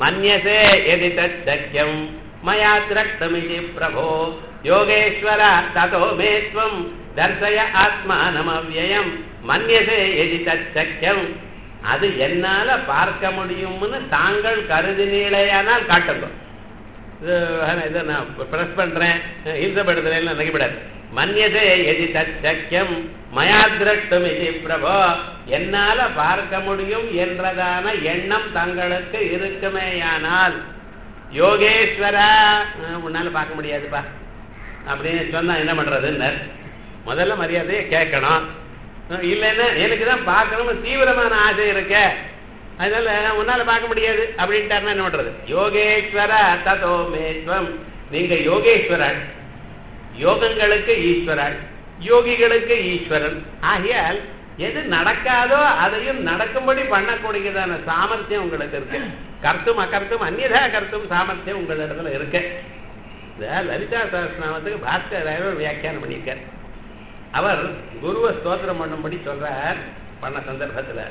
மன்யசே எதி தச்சக்கியம் மயா திரஷ்டமிதி பிரபோ யோகேஸ்வர ததோ மே त्वं தர்சய ஆத்மானமவ்யயம் மன்யசே எதி தச்சக்கியம் அது என்னால பார்க்க முடியும்னு தாங்கள் கருதினீழையானால் காட்டுங்க இது ஆனா, இதை நான் ப்ரெஸ் பண்றேன் ஹிம்சப்படுத்துறேன் நினைக்கப்படாது மன்யதே எதி தச்சக்கியம் மயா திரஷ்டும் இது பிரபோ என்னால பார்க்க முடியும் என்றதான எண்ணம் தங்களுக்கு இருக்குமேயானால் யோகேஸ்வரா அஹ், உன்னால பார்க்க முடியாதுப்பா அப்படின்னு சொன்னா என்ன பண்றதுன்னு முதல்ல மரியாதையை கேட்கணும் அஹ், இல்லைன்னா எனக்கு தான் பார்க்கணும்னு தீவிரமான ஆசை இருக்கே அதனால உன்னால பார்க்க முடியாது அப்படின்ட்டாருன்னா என்ன பண்றது யோகேஸ்வர ததோ மேத்வம் நீங்க யோகேஸ்வரன் யோகங்களுக்கு ஈஸ்வரன் யோகிகளுக்கு ஈஸ்வரன் ஆகையால் எது நடக்காதோ அதையும் நடக்கும்படி பண்ணக்கூடியதான சாமர்த்தியம் உங்களுக்கு இருக்கு கர்த்தும் அகர்த்தும் அந்நியதா கர்த்தும் சாமர்த்தியம் உங்களிடத்துல இருக்கு இந்த லலிதா சகஸ்நாமத்துக்கு பாஸ்கர் ஒரு வியாக்கியானம் பண்ணியிருக்கார் அவர் குருவை ஸ்தோத்திரம் பண்ணும்படி சொல்றார் பண்ண சந்தர்ப்பத்துல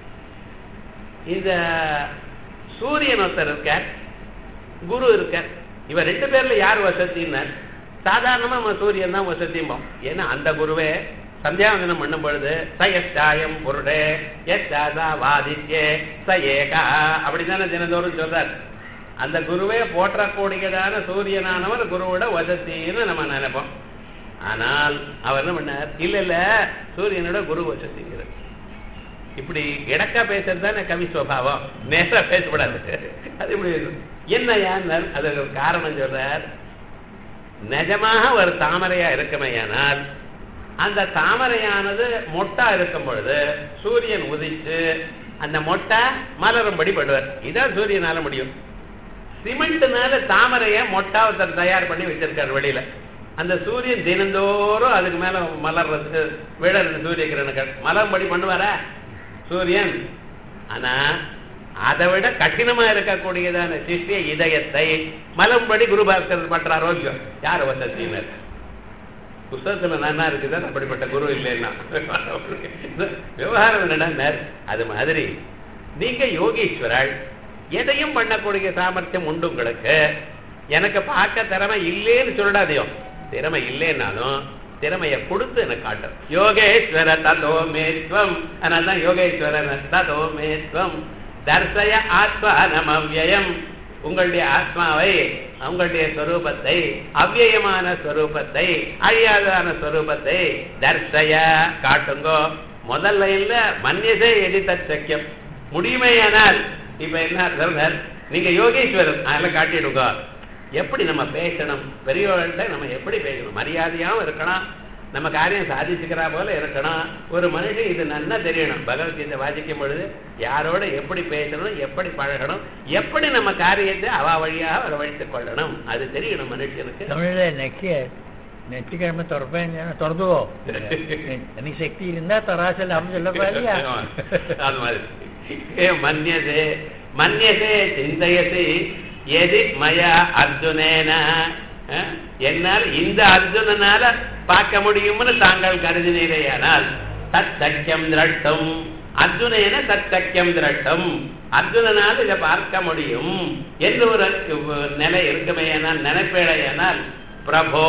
இந்த சூரியன் ஒருத்தர் இருக்கார் குரு இருக்கார் இவர் ரெண்டு பேர்ல யார் வசத்தின்னார் சாதாரணமா நம்ம சூரியன் தான் வசதிம்போம் ஏன்னா அந்த குருவே சந்தியாவந்தனம் பண்ணும் பொழுது ச எஸ்டாயம் புருடே எஸ்டாசா வாதித்யே ச ஏகா அப்படித்தானே தினந்தோறும் சொல்றார் அந்த குருவே போற்றக்கூடியதான சூரியனானவர் குருவோட வசத்தின்னு நம்ம நினைப்போம் ஆனால் அவர் என்ன பண்ணார் இல்ல இல்ல சூரியனோட குரு வசதிங்கிறது இப்படி இடக்கா பேசுறது தானே கவி சுவாவம் நேரா பேசக்கூடாது அது இப்படி என்ன ஏன்னார் அதுக்கு ஒரு காரணம் சொல்றார் நிஜமாக ஒரு தாமரையா இருக்குமையானால் அந்த தாமரையானது மொட்டா இருக்கும் பொழுது சூரியன் உதிச்சு அந்த மொட்டை மலரும்படி படுவார் இதான் சூரியனால முடியும் சிமெண்ட்னால தாமரைய மொட்டா ஒருத்தர் தயார் பண்ணி வச்சிருக்காரு வெளியில அந்த சூரியன் தினந்தோறும் அதுக்கு மேல மலர்றதுக்கு விழறது சூரிய கிரணங்கள் மலரும்படி பண்ணுவாரா சூரியன் ஆனா அதை விட கடினமா இருக்கக்கூடியதான சிஷ்ய இதயத்தை மலம்படி குருபாஸ்கர் பண்றாரோ இல்லையோ யார் வசத்தினர் புஸ்தகத்துல நன்னா இருக்குதான் அப்படிப்பட்ட குரு இல்லைன்னா விவகாரம் என்னன்னா அது மாதிரி நீங்க யோகீஸ்வரால் எதையும் பண்ணக்கூடிய சாமர்த்தியம் உண்டு உங்களுக்கு எனக்கு பார்க்க திறமை இல்லேன்னு சொல்லிடாதையோ திறமை இல்லைன்னாலும் திறமையை கொடுத்து எனக்கு காட்டும் யோகேஸ்வர ததோ மேத்வம் அதனால்தான் யோகேஸ்வரன் ததோ மேத்வம் தர்சய ஆத்மா நமவ்யயம் உங்களுடைய ஆத்மாவை உங்களுடைய ஸ்வரூபத்தை அவ்யயமான ஸ்வரூபத்தை அழியாதான ஸ்வரூபத்தை தர்சய காட்டுங்கோ முதல்ல இல்ல மன்யசே எதித்த சக்கியம் முடியுமேயானால் இப்ப என்ன சொல்றார் நீங்க யோகேஸ்வரன் அதெல்லாம் காட்டிடுங்க எப்படி நம்ம பேசணும் பெரியவர்கள்ட்ட நம்ம எப்படி பேசணும் மரியாதையாகவும் இருக்கணும் நம்ம காரியம் சாதிச்சுக்கிறா போல இருக்கணும் ஒரு மனுஷன் இது நன்னா தெரியணும் பகவத்கீதை வாசிக்கும் பொழுது யாரோட எப்படி பேசணும் எப்படி பழகணும் எப்படி நம்ம காரியத்தை அவ வழியாக வரவழைத்துக் கொள்ளணும் அது தெரியணும் மனுஷனுக்கு தமிழ்ல நெக்கிய நெத்திக்கிழமை திறப்பேன் திறந்துவோ எனக்கு சக்தி இருந்தா தராசல் அப்படின்னு சொல்லப்பா இல்லையா அது மாதிரி ஏ மன்யசே மன்யசே சிந்தையசி எதி மயா அர்ஜுனேன அஹ், என்னால் இந்த அர்ஜுனனால பார்க்க முடியும்னு தாங்கள் கருதினீரையானால் தத் சக்கியம் திரட்டும் அர்ஜுனேன தத் சக்கியம் திரட்டும் அர்ஜுனனால் இதை பார்க்க முடியும் என்று ஒரு நிலை இருக்குமேயானால் நினைப்பேடையானால் பிரபோ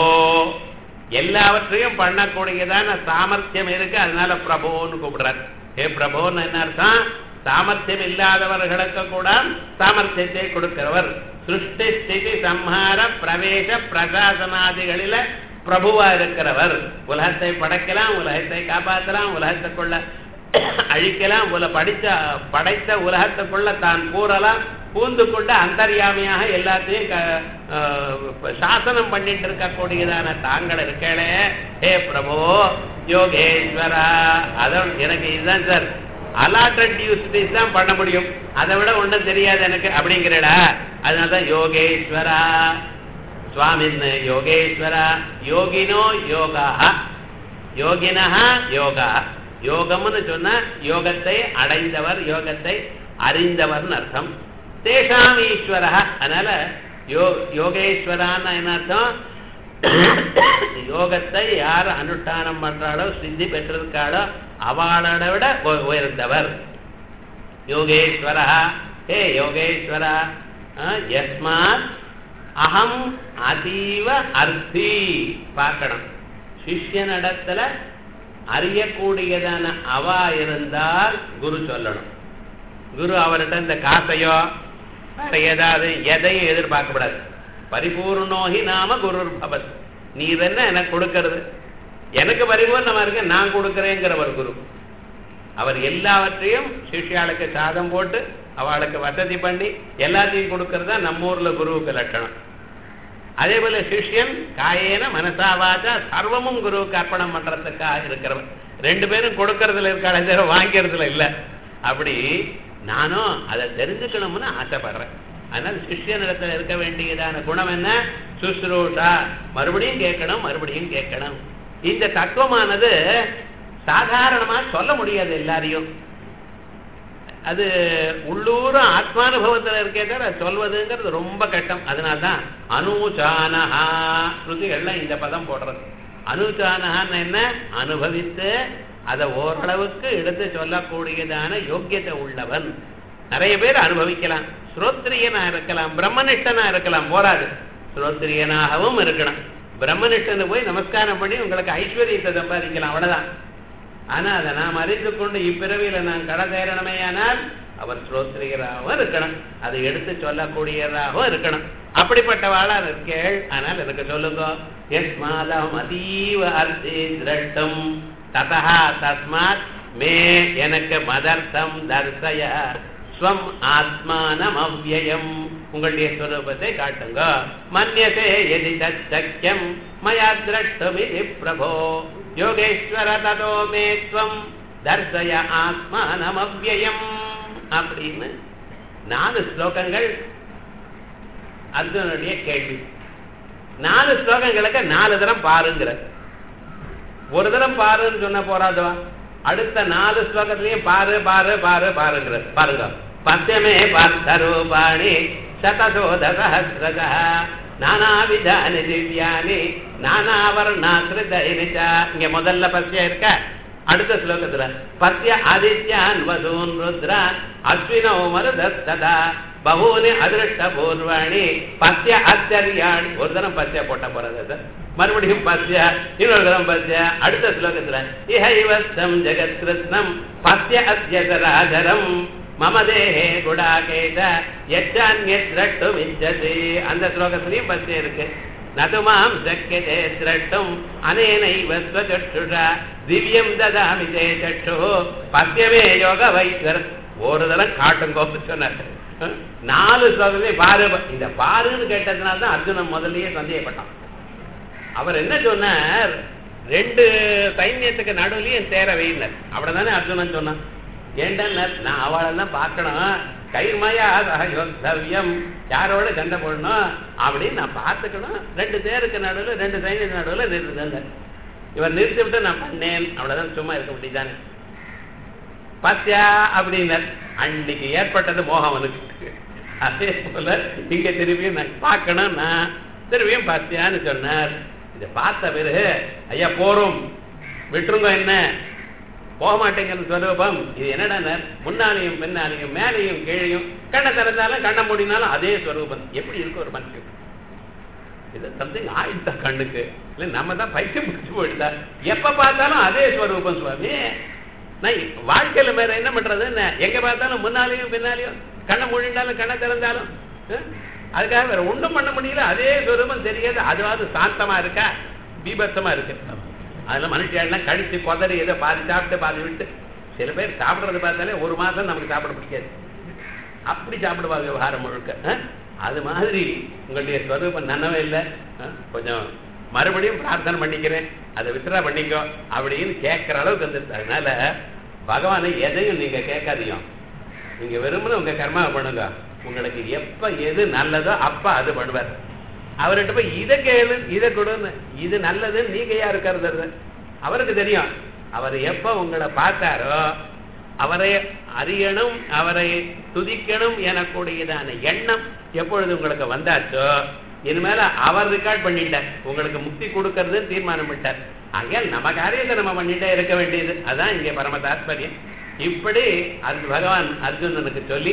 எல்லாவற்றையும் பண்ணக்கூடியதான சாமர்த்தியம் இருக்கு அதனால பிரபோன்னு கூப்பிடுறார் ஏ பிரபோன்னு என்ன அர்த்தம் சாமர்த்தியம் இல்லாதவர்களுக்கு கூட சாமர்த்தியத்தை கொடுக்கிறவர் சிருஷ்டி ஸ்திதி சம்ஹார பிரவேச பிரசாசனாதிகளில பிரபுவா இருக்கிறவர் உலகத்தை படைக்கலாம் உலகத்தை காப்பாற்றலாம் உலகத்துக்குள்ள அழிக்கலாம் உல படித்த படைத்த உலகத்துக்குள்ள தான் கூறலாம் பூந்து கொண்டு அந்தர்யாமியாக எல்லாத்தையும் க- ஆஹ் சாசனம் பண்ணிட்டு இருக்கக்கூடியதான தாங்கள் இருக்கே ஹே பிரபு யோகேஸ்வரா அதான் எனக்கு இதுதான் சார் அலாட்டட் டியூஸ்டிஸ் தான் பண்ண முடியும் அதை விட ஒன்றும் தெரியாது எனக்கு அப்படிங்கிறடா அதனாலதான் யோகேஸ்வரா சுவாமின் யோகேஸ்வரா யோகினோ யோகா யோகினா யோகா யோகம்னு சொன்னா யோகத்தை அடைந்தவர் யோகத்தை அறிந்தவர்னு அர்த்தம் தேஷாம் ஈஸ்வர அதனால யோ யோகேஸ்வரான்னு என்ன அர்த்தம் யோகத்தை யார் அனுஷ்டானம் பண்றாளோ சித்தி பெற்றிருக்காளோ அவளோட விட உ- உயர்ந்தவர் யோகேஸ்வரா ஹே யோகேஸ்வரா யஸ்மாத் அகம் அதீவ அர்த்தி பார்க்கணும் சிஷ்யனிடத்துல அறியக்கூடியதான அவா இருந்தால் குரு சொல்லணும் குரு அவர்கிட்ட இந்த காசையோ வேற ஏதாவது எதையும் எதிர்பார்க்கப்படாது பரிபூர்ணோகி நாம குரு பவத் நீ என்ன எனக்கு கொடுக்கறது எனக்கு பரிபூர்ணமா இருக்க நான் கொடுக்கிறேங்கிறவர் குரு அவர் எல்லாவற்றையும் சிஷ்யாளுக்கு சாதம் போட்டு அவளுக்கு வசதி பண்ணி எல்லாத்தையும் கொடுக்கறது தான் நம்ம ஊர்ல குருவுக்கு லட்சணம் அதே போல சிஷ்யன் காயேன மனசாவாச்சா சர்வமும் குருவுக்கு அர்ப்பணம் பண்றதுக்காக இருக்கிறவன் ரெண்டு பேரும் கொடுக்கறதுல இருக்காளே தவிர வாங்கிறதுல இல்ல அப்படி நானும் அதை தெரிஞ்சுக்கணும்னு ஆசைப்படுறேன் அதனால சிஷ்யனிடத்துல இருக்க வேண்டியதான குணம் என்ன சுஸ்ரூஷா மறுபடியும் கேட்கணும் மறுபடியும் கேட்கணும் இந்த தத்துவமானது சாதாரணமா சொல்ல முடியாது எல்லாரையும் அது உள்ளூர் ஆத்மானுபவத்தில் இருக்கே தவிர சொல்வதுங்கிறது ரொம்ப கஷ்டம் அதனால்தான் அனுச்சானஹா ஸ்ருதிகள்லாம் இந்த பதம் போடுறது அனுச்சானஹான்னு என்ன அனுபவித்து அதை ஓரளவுக்கு எடுத்து சொல்லக்கூடியதான யோக்கியத்தை உள்ளவன் நிறைய பேர் அனுபவிக்கலாம் ஸ்ரோத்ரியனா இருக்கலாம் பிரம்மனிஷ்டனா இருக்கலாம் போராது ஸ்ரோத்ரியனாகவும் இருக்கணும் பிரம்மனிஷ்டனு போய் நமஸ்காரம் பண்ணி உங்களுக்கு ஐஸ்வர்யத்தை சம்பாதிக்கலாம் அவ்வளவுதான் ஆனா அதை நாம் அறிந்து கொண்டு இப்பிறவியில நான் கடை தேரணுமேயானால் அவர் ஸ்ரோத்ரியராகவும் இருக்கணும் அதை எடுத்து சொல்லக்கூடியதாகவும் இருக்கணும் அப்படிப்பட்டவாளா இருக்கேள் ஆனால் எனக்கு சொல்லுங்க எஸ் மாலம் அதீவ அர்த்தி திரட்டும் ததா தஸ்மாத் மே எனக்கு மதர்த்தம் தர்சய ஸ்வம் ஆத்மானம் அவ்யயம் உங்களுடைய ஸ்வரூபத்தை காட்டுங்க மன்யசே எதி தச்சக்கியம் மயா திரஷ்டுமிதி பிரபோ யோகேஸ்வர ததோ மே துவம் தர்சய ஆத்மானம் அவ்யயம் அப்படின்னு நாலு ஸ்லோகங்கள் அர்ஜுனுடைய கேள்வி நாலு ஸ்லோகங்களுக்கு நாலு தரம் பாருங்கிற ஒரு தரம் பாருன்னு சொன்ன போறாதவா அடுத்த நாலு ஸ்லோகத்திலையும் பாரு பாரு பாரு பாருங்கிற பாருங்க பத்தியமே பார்த்தரூபாணி சதசோத சஹசிரஜ நானாவிதானி திவ்யானி நானாவர்ணாசிரிதா இங்க முதல்ல பத்தியம் இருக்க அடுத்த ஸ்லோகத்துல பத்திய ஆதித்யான் வசூன் ருத்ரான் அஸ்வினோ மருதஸ்ததா பகூனி அதிருஷ்ட பூர்வாணி பத்திய ஆச்சரியாணி ஒரு தரம் பத்திய போட்ட போறது சார் மறுபடியும் பத்திய இன்னொரு தரம் பத்திய அடுத்த ஸ்லோகத்துல இஹைவஸ்தம் ஜெகத் கிருஷ்ணம் பத்திய அத்தியதராஜரம் மம தேஹே குடாகேத எச்சான்யத்ரட்டும் இச்சதி அந்த ஸ்லோகத்திலையும் பத்தியம் இருக்கு நதுமாம் சக்கியதே திரட்டும் அனேனைவ ஸ்வச்சுஷா திவ்யம் ததாமி தே சட்டு பத்தியமே யோக வைத்தர் ஒரு தரம் காட்டுங்கோப்பு சொன்னார் நாலு ஸ்லோகத்திலே பாரு இந்த பாருன்னு கேட்டதுனால தான் அர்ஜுனன் முதல்லயே சந்தேகப்பட்டான் அவர் என்ன சொன்னார் ரெண்டு சைன்யத்துக்கு நடுவுலயும் தேர வைனர் அவ்வளவுதானே அர்ஜுனன் சொன்னான் ஏண்டனர் நான் அவளெல்லாம் பார்க்கணும் கைர்மயா சகயோத்தவியம் யாரோட சண்டை போடணும் அப்படின்னு நான் பார்த்துக்கணும் ரெண்டு தேருக்கு நடுவில் ரெண்டு சைன்யத்துக்கு நடுவில் நிறுத்துதேன் இவர் நிறுத்தி விட்டு நான் பண்ணேன் அவ்வளவுதான் சும்மா இருக்க முடியுதானே பாத்தியா அப்படின்னார் அன்னைக்கு ஏற்பட்டது மோகம் அவனுக்கு அதே போல இங்க திரும்பியும் நான் பார்க்கணும் நான் திரும்பியும் பாத்தியான்னு சொன்னார் இதை பார்த்த பிறகு ஐயா போறோம் விட்டுருங்க என்ன போக மாட்டேங்கிற ஸ்வரூபம் இது என்னடா முன்னாலையும் பின்னாலையும் மேலையும் கீழையும் கண்ணை திறந்தாலும் கண்ணை மூடினாலும் அதே ஸ்வரூபம் எப்படி இருக்கு ஒரு மனுஷன் இது சம்திங் ஆயிடுதா கண்ணுக்கு இல்லை நம்ம தான் பைத்தியம் பிடிச்சு போயிடுதா எப்ப பார்த்தாலும் அதே ஸ்வரூபம் சுவாமி நான் வாழ்க்கையில வேற என்ன பண்றது என்ன எங்க பார்த்தாலும் முன்னாலையும் பின்னாலையும் கண்ணை மூடினாலும் கண்ணை திறந்தாலும் அதுக்காக வேற ஒண்ணும் பண்ண முடியல அதே ஸ்வரூபம் தெரியாது அதுவாது சாந்தமா இருக்கா பீபத்தமா இருக்கு அதுல மனுஷன் கழிச்சு கொதறி ஏதோ பாதி சாப்பிட்டு பாதி விட்டு சில பேர் சாப்பிடுறது பார்த்தாலே ஒரு மாசம் நமக்கு சாப்பிட பிடிக்காது அப்படி சாப்பிடுவாங்க விவகாரம் முழுக்க அது மாதிரி உங்களுடைய ஸ்வரூபம் நனவே இல்லை கொஞ்சம் மறுபடியும் பிரார்த்தனை பண்ணிக்கிறேன் அதை வித்ரா பண்ணிக்கோ அப்படின்னு கேட்கிற அளவுக்கு வந்துருச்சு அதனால பகவானை எதையும் நீங்க கேட்காதீங்க நீங்க விரும்புன உங்க கர்மாவை பண்ணுங்க உங்களுக்கு எப்ப எது நல்லதோ அப்ப அது பண்ணுவார் அவர்கிட்ட போய் இதை கேளு இதை கொடுன்னு இது நல்லதுன்னு நீங்க யாரு கருதுறது அவருக்கு தெரியும் அவர் எப்ப உங்களை பார்த்தாரோ அவரை அறியணும் அவரை துதிக்கணும் எனக்கூடியதான எண்ணம் எப்பொழுது உங்களுக்கு வந்தாச்சோ இனிமேல அவர் ரெக்கார்ட் பண்ணிட்டார் உங்களுக்கு முக்தி கொடுக்கறது தீர்மானம் பண்ணிட்டார் ஆகையால் நம்ம காரியத்தை நம்ம பண்ணிட்டே இருக்க வேண்டியது அதான் இங்க பரம தாத்பரியம் இப்படி அது பகவான் அர்ஜுனனுக்கு சொல்லி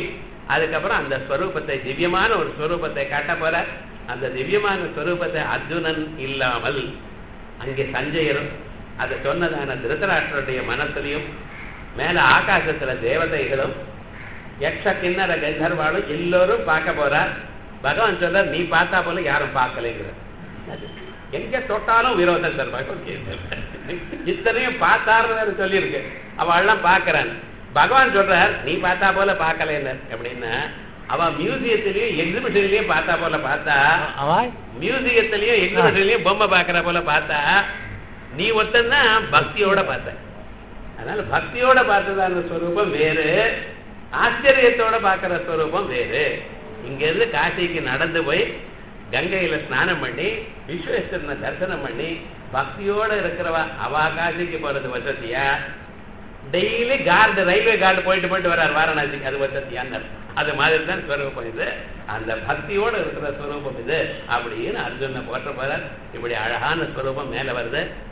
அதுக்கப்புறம் அந்த ஸ்வரூபத்தை திவ்யமான ஒரு ஸ்வரூபத்தை காட்ட போற அந்த திவ்யமான ஸ்வரூபத்தை அர்ஜுனன் இல்லாமல் அங்கே சஞ்சயரும் அதை சொன்னதான திருத்தராஷ்டருடைய மனசுலையும் மேல ஆகாசத்துல தேவதைகளும் யக்ஷ கிண்ணற கந்தர்வாளும் எல்லோரும் பார்க்க போறார் பகவான் சொல்றார் நீ பார்த்தா போல யாரும் பார்க்கலைங்கிற எங்க தொட்டாலும் விரோதம் சார் பகவான் இத்தனையும் பார்த்தாருன்னு வேற சொல்லியிருக்கு அவள்லாம் பார்க்கறான் பகவான் சொல்றார் நீ பார்த்தா போல பார்க்கலைன்னு அப்படின்னா அவ மியூசியத்திலயும் எக்ஸிபிஷன்லயும் பார்த்தா போல பார்த்தா அவாய் மியூசியத்திலயும் எக்ஸிபிஷன்லயும் பொம்மை பார்க்கற போல பார்த்தா நீ ஒருத்தன் பக்தியோட பார்த்த அதனால பக்தியோட பார்த்ததான ஸ்வரூபம் வேறு ஆச்சரியத்தோட பார்க்கிற ஸ்வரூபம் வேறு இங்க இருந்து காசிக்கு நடந்து போய் கங்கையில ஸ்நானம் பண்ணி விஸ்வேஸ்வரனை தரிசனம் பண்ணி பக்தியோட இருக்கிறவ அவ காசிக்கு போறது வசதியா டெய்லி கார்டு ரயில்வே கார்டு போயிட்டு போயிட்டு வர்றார் வாரணாசிக்கு அது வசதியான்னு அது மாதிரி தான் ஸ்வரூபம் இது அந்த பக்தியோட இருக்கிற ஸ்வரூபம் இது அப்படின்னு அர்ஜுனை போற்ற போறார் இப்படி அழகான ஸ்வரூபம் மேல வருது